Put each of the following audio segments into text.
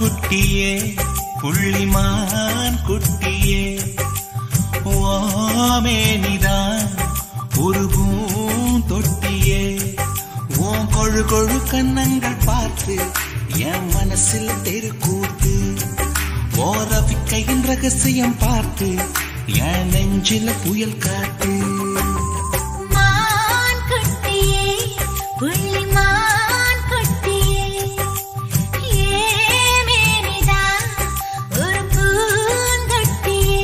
குட்டியே புள்ளிமான் குட்டியே ஓமேனிதான் ஒரு பூந்தொட்டியே ஓம் கொழு கொழு கண்ணங்கள் பார்த்து என் மனசில் தெருக்கூத்து ஓரவிக்கையின் ரகசியம் பார்த்து என் நெஞ்சில புயல் காட்டு மான் குட்டியே புள்ளி மான் குட்டியே ஏமேனிதா ஒரு பூந்தொட்டியே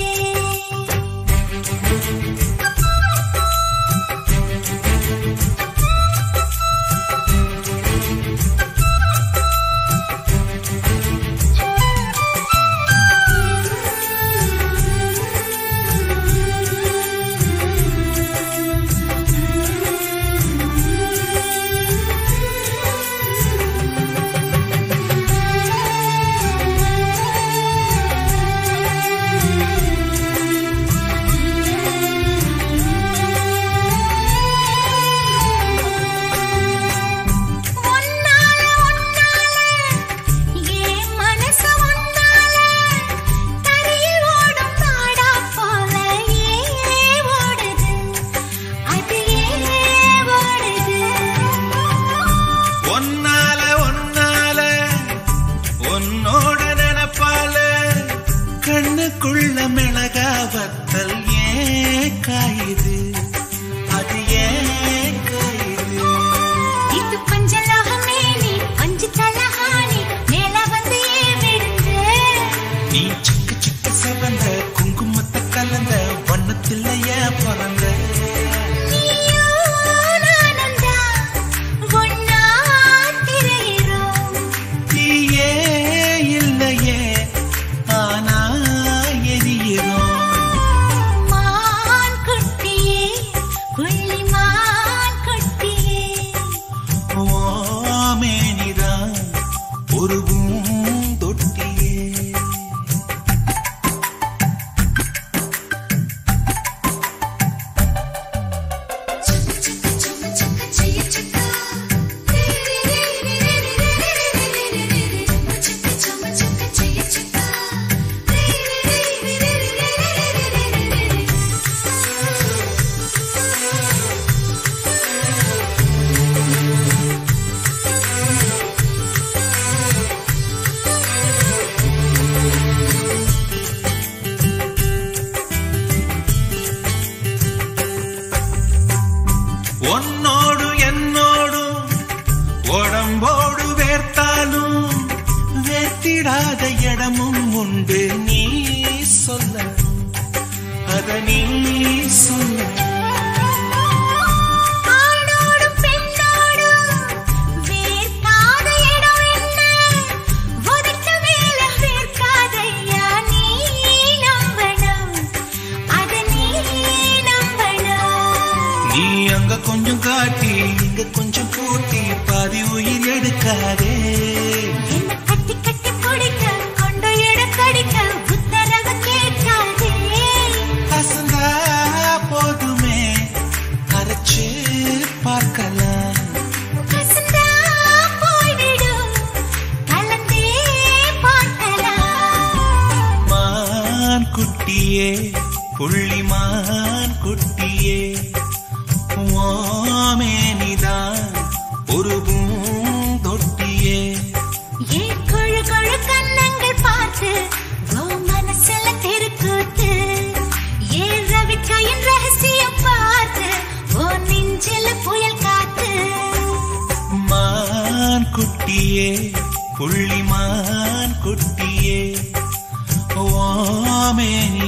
ஒன்னால ஒன்னால ஏன் மனசு ஒன்னால தரையில் ஓடும் நாடா போல ஏ ஓடுது அது ஏ ஓடுது ஒன்னால ஒன்னால உன்னோட நினப்பால கண்ணுக்குள்ள மிளகா வத்தல் ஏன் காயுது அது ஏன் காயுது இது பஞ்சலோகமே நீ பஞ்சு தலஹானி மேல வந்து ஏ விழுந்து நீ சிக்கு சிக்கு செவந்த குங்குமத்தை கலந்த வண்ணத்தில் ஏன் பிறந்த நீயோ நானும் தான் ஒன்னா திரையிறோம் தீயே இல்லையே ஆனா எரியிறோம் மான் குட்டியே புள்ளி மான் குட்டியே ஓமேனிதான் ஒரு பூந்தொட்டியே உன்னோடு என்னோடும் உடம்போடு வேர்த்தாலும் வேர்த்திடாத இடமும் உண்டு நீ சொல்ல அத நீ சொல்ல ஆணோடும் பெண்ணோடும் வேர்க்காத இடம் என்ன உதட்டு மேல வேர்க்காதையா நீ நம்பணும் அத நீ நம்பணும் நீ அங்க கொஞ்சம் காட்டி இங்க கொஞ்சம் பூட்டி பாதி உயிர் எடுக்காதே என்ன கட்டி கட்டி பிடிக்க கொண்டு இடக்கடிக்க உத்தரவு கேட்காதே அசந்தா போதுமே அரைச்சு பார்க்கலாம் கசந்தா போய்விடும் கலந்தே பார்க்கலாம் மான் குட்டியே புள்ளிமான் குட்டியே ஓமேனிதான் ஒரு பூந்தொட்டியே ஏ கொழு கொழு கண்ணங்கள் பார்த்து ஓ மனசுல தெருக்கூத்து ஏ ரவிக்கையின் ரகசியம் பார்த்து ஓ நெஞ்சில புயல் காத்து மான் குட்டியே புள்ளிமான் குட்டியே ஓமேனி